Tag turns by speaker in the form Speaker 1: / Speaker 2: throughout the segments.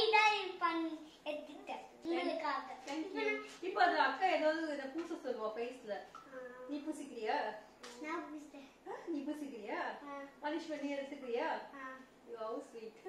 Speaker 1: தான் பண்ணி எடுத்துட்டேன் உங்களுக்காக
Speaker 2: Thank you. இப்போ அது அக்கா ஏதாவது இதை பூச சொல்லுவா ஃபேஸ்ல நீ பூசிக்கிறியா
Speaker 1: நான் புடிச்சிட்டேன்.
Speaker 2: ஆ, நீ பூசிக்கிறியா
Speaker 1: ஆ.
Speaker 2: பனிஷ்மெண்ட் நீ எடுத்துக்கிறியா
Speaker 1: ஆ.
Speaker 2: You how sweet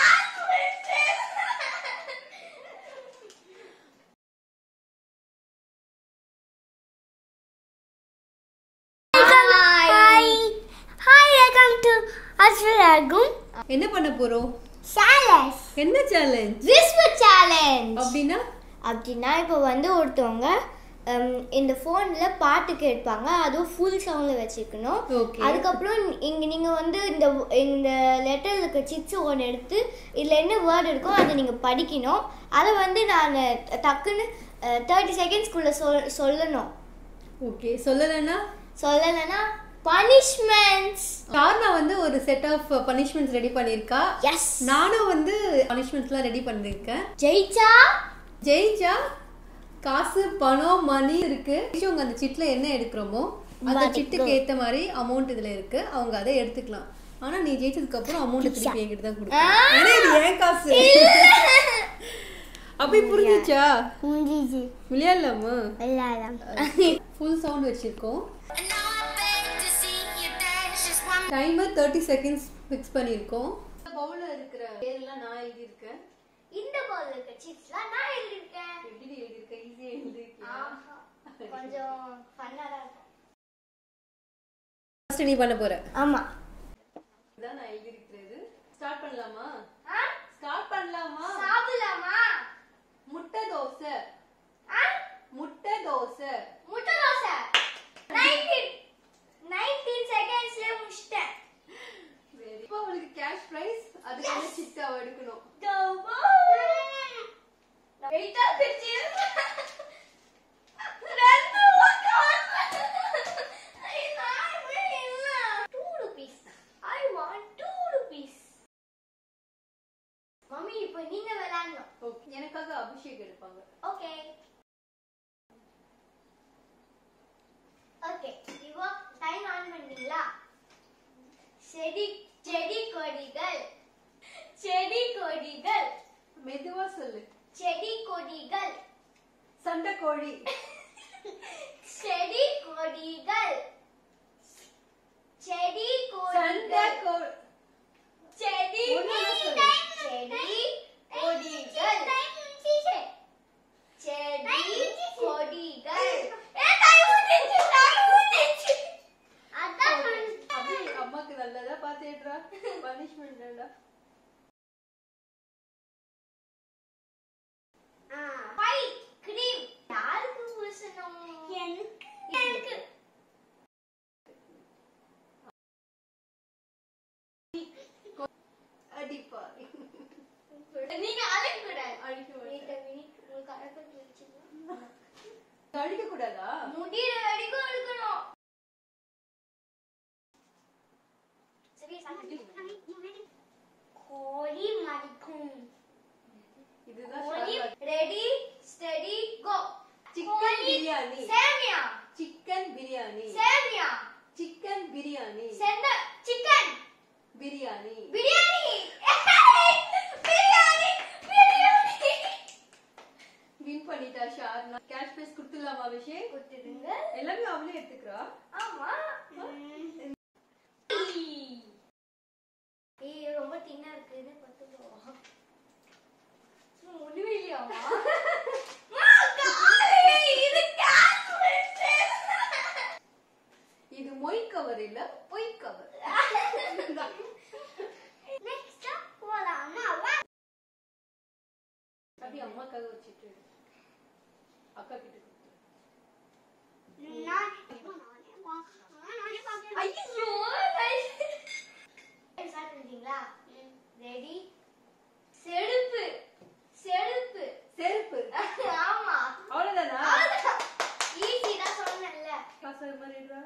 Speaker 1: Hi. Hi, welcome to Aswaragum
Speaker 2: என்ன பண்ண போறோம்
Speaker 1: Challenge.
Speaker 2: என்ன சேலஞ்ச்
Speaker 1: Whisper Challenge.
Speaker 2: அப்படின்னா
Speaker 1: அப்படின்னா இப்போ வந்து ஒருத்தவங்க ஹம், இந்த ஃபோனில் பாட்டு கேட்பாங்க அதுவும் ஃபுல் சவுண்டில் வச்சுக்கணும்
Speaker 2: Okay.
Speaker 1: அதுக்கப்புறம் இங்கே நீங்கள் வந்து இந்த இந்த லெட்டர் இருக்க சிப்ஸ் ஒன்று எடுத்து இதில் என்ன வேர்டு இருக்கோ அதை நீங்கள் படிக்கணும் அதை வந்து நான் டக்குன்னு தேர்ட்டி செகண்ட்ஸ்குள்ளே சொல் சொல்லணும்
Speaker 2: ஓகே சொல்லலைன்னா
Speaker 1: சொல்லலைன்னா பனிஷ்மெண்ட்ஸ்
Speaker 2: கார்னா வந்து ஒரு செட் ஆஃப் பனிஷ்மெண்ட்ஸ் ரெடி பண்ணியிருக்கா
Speaker 1: எஸ்
Speaker 2: நானும் வந்து பனிஷ்மெண்ட்ஸ்லாம் ரெடி பண்ணியிருக்கேன்
Speaker 1: ஜெயிச்சா
Speaker 2: ஜெயிச்சா காசு பணம் மணி இருக்கு அவங்க அந்த சிட்ல என்ன எடுக்கிறோமோ அந்த
Speaker 1: பாத்துக்கோ.
Speaker 2: சிட்டுக்கு ஏத்த மாதிரி அமௌண்ட் இதுல இருக்கு அவங்க அதை எடுத்துக்கலாம் ஆனா நீ ஜெயிச்சதுக்கு அப்புறம் அமௌண்ட் திருப்பி என்கிட்ட தான் கொடுக்கணும் ஏன்னா இது ஏன் காசு அப்படி புரிஞ்சுச்சா
Speaker 1: முடிஞ்சு
Speaker 2: விளையாடலாமா
Speaker 1: விளையாடலாம்
Speaker 2: ஃபுல் சவுண்ட் வச்சிருக்கோம் டைமர் தேர்ட்டி செகண்ட்ஸ் ஃபிக்ஸ் பண்ணியிருக்கோம் பவுல்ல இருக்கிற பேர்லாம் நான் எழுதியிருக்கேன்
Speaker 1: இந்த பவுல் இருக்க சிப்ஸ்லாம் நான் எழுதிருக்கேன்
Speaker 2: எப்படி எழுதியிருக்கேன் ஈஸியாக எழுதியிருக்கியா
Speaker 1: ஆஹா. கொஞ்சம் ஃபன்னா தான் இருக்கும்
Speaker 2: ஃபர்ஸ்ட் நீ பண்ண போற
Speaker 1: ஆமா
Speaker 2: இதான் நான் எழுதியிருக்கிறது ஸ்டார்ட் பண்ணலாமா
Speaker 1: ஆ?
Speaker 2: ஸ்டார்ட் பண்ணலாமா
Speaker 1: சாப்பிடலாமா
Speaker 2: முட்டை தோசை
Speaker 1: ஆ?
Speaker 2: முட்டை தோசை
Speaker 1: முட்டை தோசை 19 19 செகண்ட்ஸ்ல முடிச்சிட்டேன்
Speaker 2: இப்போ அவளுக்கு கேஷ் பிரைஸ் அதுக்கான சிட்டு அவ எடுக்கணும்
Speaker 1: வெயிட்டா பிடிச்சி ரெண்டு பக்கம் two rupees I want two rupees mummy இப்போ நீங்க விளையாடணும்
Speaker 2: ஓகே எனக்காக அபிஷேக் எடுப்பாங்க
Speaker 1: ஓகே ஓகே இப்போ டைம் ஆன் பண்ணீங்களா செடி செடி கொடிகள் செடி கொடிகள்
Speaker 2: மெதுவா சொல்லு
Speaker 1: செடி கொடிகள்
Speaker 2: சண்டை கோழி
Speaker 1: செடி கொடிகள் செடி
Speaker 2: சண்டை
Speaker 1: கொடிகள்
Speaker 2: கோ
Speaker 1: செடி
Speaker 2: ஒண்ணுன்னா சொல்லு.
Speaker 1: செடி கொடிகள் செடி கொடிகள்
Speaker 2: அப்படி அம்மாக்கு நல்லதா பாத்துடுறா பனிஷ்மெண்ட் வேண்டா
Speaker 1: யாருக்கு பூசணும் எனக்கு எனக்கு
Speaker 2: அடிப்பா
Speaker 1: நீங்க அழைக்கூடாது
Speaker 2: அடிக்க
Speaker 1: Wait
Speaker 2: மாட்டேன்
Speaker 1: a minute, உங்களுக்கு அழைப்பு வச்சுக்கணும்
Speaker 2: அடிக்க கூடாதா
Speaker 1: முடியிற வரைக்கும் எடுக்கணும் சரி கோழி மடிக்கும்
Speaker 2: இதுதான்
Speaker 1: கோழி
Speaker 2: ஷார்ட்
Speaker 1: ready steady go
Speaker 2: chicken biryani
Speaker 1: சேமியா
Speaker 2: சிக்கன் பிரியாணி
Speaker 1: சேமியா
Speaker 2: சிக்கன் பிரியாணி
Speaker 1: செந்த சிக்கன்
Speaker 2: பிரியாணி
Speaker 1: பிரியாணி பிரியாணி பிரியாணி
Speaker 2: வின் பண்ணிட்டா ஷார்னா கேஷ் பிரைஸ் கொடுத்துடலாமா அபிஷேக்
Speaker 1: கொடுத்துடுங்க
Speaker 2: எல்லாமே அவளே எடுத்துக்கிறா
Speaker 1: ஆமா ஏய் ரொம்ப தின்னா இருக்கு இது பத்து ரூபா ஒண்ணுமே இல்லையாமா
Speaker 2: இது மொய் கவர் இல்ல பொய் கவர் அப்படி அம்மாக்காக வச்சுட்டு அக்கா கிட்ட கொடுத்து
Speaker 1: ரெடி செடுப்பு செடுப்பு
Speaker 2: செருப்பு
Speaker 1: ஆமா
Speaker 2: அவ்வளவுதானா
Speaker 1: ஈஸி தான் சொன்னேன்ல
Speaker 2: காசு அது மாதிரி எடுறா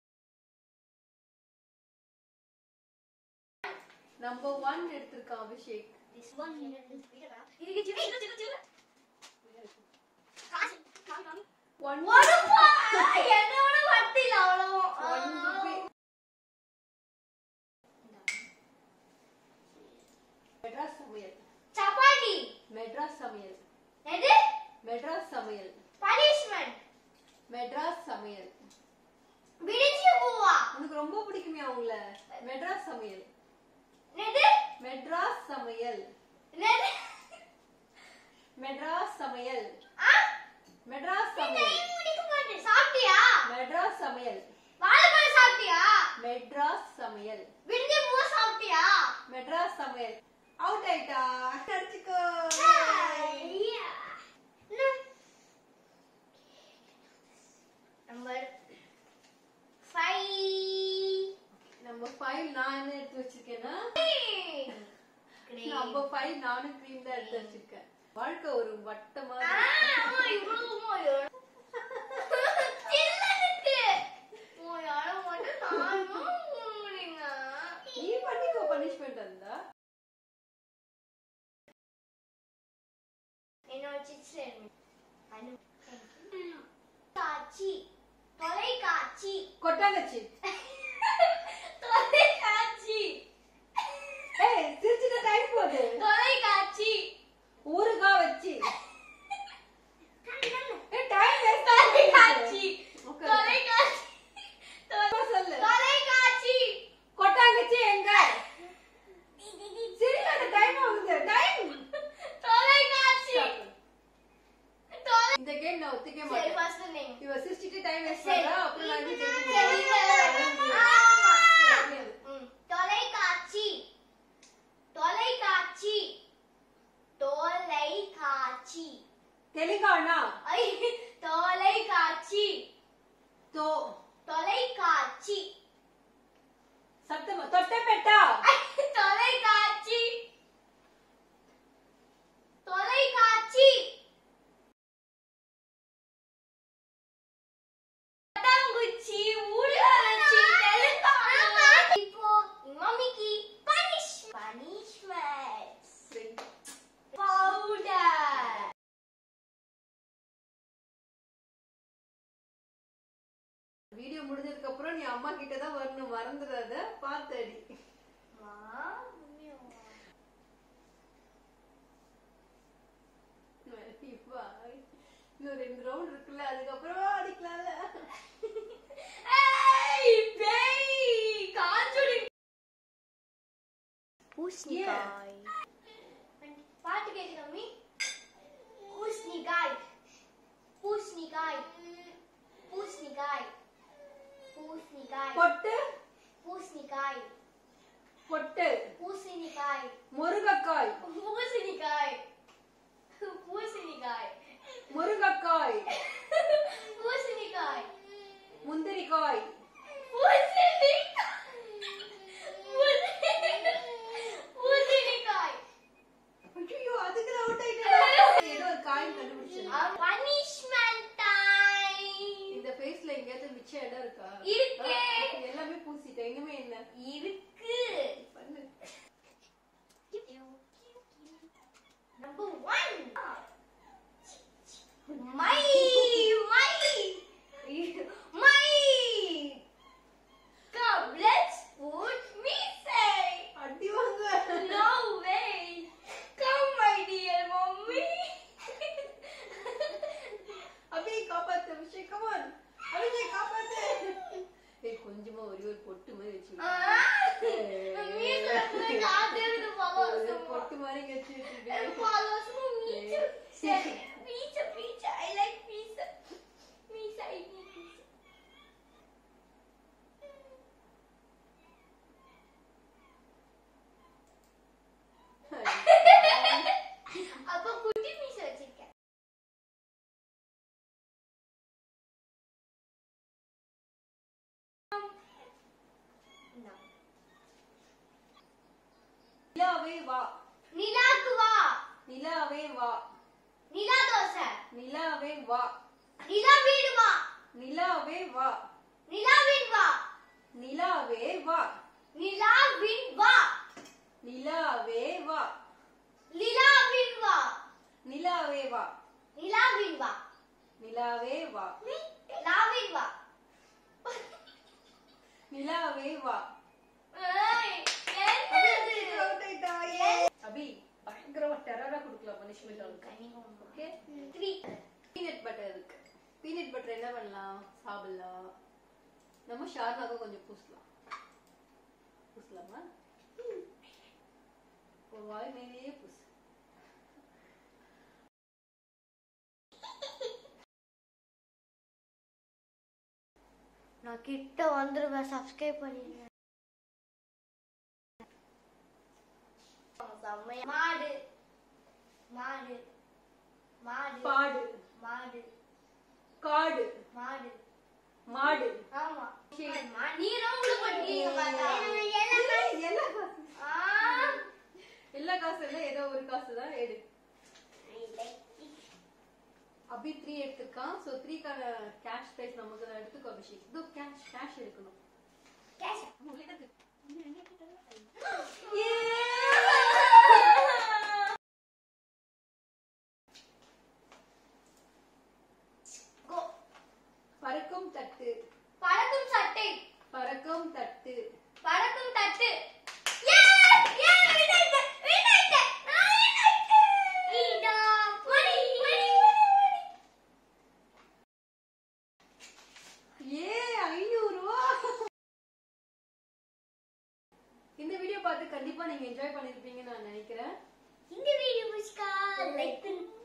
Speaker 2: நம்பர் ஒன் எடுத்திருக்கான் அபிஷேக்
Speaker 1: This one இதுக்கு சின்ன சின்ன சின்ன சின்ன காசு காமி காமி
Speaker 2: ஒன்
Speaker 1: ஒரு என்னோட வட்டில அவ்வளவு
Speaker 2: ஒன் ரூபி மெட்ராஸ் சமையல்
Speaker 1: சப்பாத்தி
Speaker 2: மெட்ராஸ் சமையல்
Speaker 1: எது
Speaker 2: மெட்ராஸ் சமையல்
Speaker 1: பனிஷ்மெண்ட்
Speaker 2: மெட்ராஸ் சமையல்
Speaker 1: விடிஞ்சு பூவா
Speaker 2: உனக்கு ரொம்ப பிடிக்குமே அவங்கள மெட்ராஸ் சமையல்
Speaker 1: எது
Speaker 2: மெட்ராஸ் சமையல்
Speaker 1: எது
Speaker 2: மெட்ராஸ் சமையல்
Speaker 1: ஆ
Speaker 2: மெட்ராஸ்
Speaker 1: இந்த
Speaker 2: சமையல்
Speaker 1: டைம் முடிக்க மாட்டேன் சாப்பிட்டியா
Speaker 2: மெட்ராஸ் சமையல்
Speaker 1: வாழைப்பழம் சாப்பிட்டியா
Speaker 2: மெட்ராஸ் சமையல்
Speaker 1: விடிஞ்சு பூவா சாப்பிட்டியா
Speaker 2: மெட்ராஸ் சமையல் அவுட் ஆயிட்டா அடிச்சுக்கோ
Speaker 1: நம்பர் ஃபைவ்
Speaker 2: நம்ம ஃபைல் நான் என்ன எடுத்து வச்சிருக்கேன்னா நம்ம ஃபைல் நானும் கிரீம் தான் எடுத்து வச்சிருக்கேன் வாழ்க்கை ஒரு வட்டமா நீ பண்ணிக்கோ பனிஷ்மெண்ட் இருந்தா
Speaker 1: காட்சி தொலைக்காட்சி
Speaker 2: கொட்டாங்கச்சி
Speaker 1: தொலைக்காட்சி
Speaker 2: ஏய் சிரிச்சுட்ட டைம் போகுது
Speaker 1: தொலைக்காட்சி
Speaker 2: ஊறுகாய் வச்சு ஏய் டைம் வேஸ்ட்
Speaker 1: தொலைக்காட்சி
Speaker 2: Okay.
Speaker 1: தொலைக்காட்சி தொலை-
Speaker 2: சொல்லு
Speaker 1: தொலைக்காட்சி
Speaker 2: கொட்டாங்கச்சி எங்க சரி அந்த டைம் ஆகுது டைம்
Speaker 1: தொலைக்காட்சி தொலை-
Speaker 2: இந்த கேம் நான் ஒத்துக்க
Speaker 1: சரி
Speaker 2: மாட்டேன்
Speaker 1: ஃபர்ஸ்ட் நீங்க
Speaker 2: இவ சிரிச்சிட்டு டைம் வேஸ்ட்
Speaker 1: சரி.
Speaker 2: பண்றா அப்புறம் நான் வந்து
Speaker 1: சரி,
Speaker 2: ஜெயிக்க
Speaker 1: ஆமா.
Speaker 2: முடியாது
Speaker 1: ம். தொலைக்காட்சி தொலைக்காட்சி தொலைக்காட்சி
Speaker 2: தெலுங்கானா
Speaker 1: ஐ, தொலைக்காட்சி
Speaker 2: தோ
Speaker 1: தொலைக்காட்சி
Speaker 2: சத்தமா தொட்டபெட்டா
Speaker 1: ஐ, தொலைக்காட்சி தொலைக்காட்சி பட்டாங்குச்சி ஊழலச்சி தெலுங்கானா இப்போ மம்மிக்கு பனிஷ் பனிஷ்மெண்ட் பவுடர்
Speaker 2: வீடியோ முடிஞ்சதுக்கு அப்புறம் நீ அம்மா கிட்ட தான் வரணும் மறந்துடாத பார்த்து அடி வா. இன்னும் ரெண்டு ரவுண்ட் இருக்குல்ல அதுக்கப்புறம் அடிக்கலாம்ல
Speaker 1: ஏய் பேய் காஞ்சொடி பூசணிக்காய் பாட்டு கேட்டு கம்மி பூசணிக்காய் பூசணிக்காய் பூசணிக்காய் பூசணிக்காய்
Speaker 2: பொட்டு
Speaker 1: பூசணிக்காய்
Speaker 2: பொட்டு
Speaker 1: பூசணிக்காய்
Speaker 2: முருங்கக்காய்
Speaker 1: பூசணிக்காய் பூசணிக்காய்
Speaker 2: முருங்கக்காய்
Speaker 1: பூசணிக்காய்
Speaker 2: முந்திரிக்காய்
Speaker 1: பூசணிக்காய்
Speaker 2: ஐயோ அதுக்கு அவுட் ஆயிட்டேன் ஏதோ ஒரு காய் கண்டுபிடிச்சேன்
Speaker 1: பனிஷ்மெண்ட் டைம்
Speaker 2: இந்த ஃபேஸ்ல எங்கேயாவது மிச்ச இடம் இருக்கா
Speaker 1: இருக்கே.
Speaker 2: ஆ, எல்லாமே பூசிட்டேன் இனிமே என்ன
Speaker 1: இருக்கு
Speaker 2: பண்ணு
Speaker 1: number one my my my come let's put me say
Speaker 2: அடி வாங்க
Speaker 1: No way! Come, my dear mommy.
Speaker 2: அபி காப்பாத்து அபிஷேக் கமான் அபிஷேக் காப்பாத்து ஏய் கொஞ்சமா ஒரே ஒரு பொட்டு மாதிரி வச்சு ஒரு பொட்டு மாதிரி வச்சு வச்சுட்டு
Speaker 1: அப்ப குட்டி மீச வச்சிருக்கேன் இந்தா.
Speaker 2: நிலாவே வா
Speaker 1: நிலாக்கு வா
Speaker 2: நிலாவே வா
Speaker 1: நிலா தோசை
Speaker 2: நிலாவே வா
Speaker 1: நிலா வீடு வா
Speaker 2: நிலாவே வா
Speaker 1: நிலாவின் வா
Speaker 2: நிலாவே வா
Speaker 1: நிலாவின் வா
Speaker 2: நிலாவே வா
Speaker 1: நிலாவின் வா
Speaker 2: நிலாவே வா
Speaker 1: நிலாவின் வா
Speaker 2: நிலாவே வா
Speaker 1: நிலாவின் வா
Speaker 2: நிலாவே வா
Speaker 1: ஏய், என்னது?
Speaker 2: அபி பயங்கரமா டெரரா கொடுக்கலாம் பனிஷ்மெண்ட் அவளுக்கு ஓகே த்ரீ பீனட் பட்டர் இருக்கு பீனட் பட்டர் என்ன பண்ணலாம் சாப்பிடலாம் நம்ம ஷார்னாக கொஞ்சம் பூசலாம் பூசலாமா ஒரு வாய் மேலேயே பூசு
Speaker 1: நான் கிட்ட வந்துருவேன் சப்ஸ்கிரைப் பண்ணிடுங்க செம்மையா- மாடு மாடு மாடு
Speaker 2: பாடு
Speaker 1: மாடு
Speaker 2: காடு
Speaker 1: மாடு
Speaker 2: மாடு
Speaker 1: ஆமா மா- நீரும் உள்ள போட்டுருக்கீங்க பார்த்தா
Speaker 2: எல்லா காசு
Speaker 1: ஆ.
Speaker 2: எல்லா காசு இல்ல ஏதோ ஒரு காசு தான் எடு அபி த்ரீ எடுத்திருக்கான் ஸோ த்ரீக்கான கேஷ் ப்ரைஸ் நமக்கு தான் எடுத்துக்கோ அபிஷேக் இதோ கேஷ் கேஷ் எடுக்கணும்
Speaker 1: Cash. Go.
Speaker 2: பறக்கும் தட்டு
Speaker 1: பறக்கும் சட்டை
Speaker 2: பறக்கும் தட்டு
Speaker 1: பறக்கும் தட்டு Yeah! Yeah, win ஆயிட்டேன், win ஆயிட்டேன், நான் win ஆயிட்டேன். இதா, money, money, money, money.
Speaker 2: ஏ ஐநூறு ரூபா இந்த வீடியோ பார்த்து கண்டிப்பா நீங்க என்ஜாய் பண்ணிருப்பீங்கன்னு நான் நினைக்கிறேன்
Speaker 1: இந்த வீடியோ பிடிச்சா லைக் பண்ணு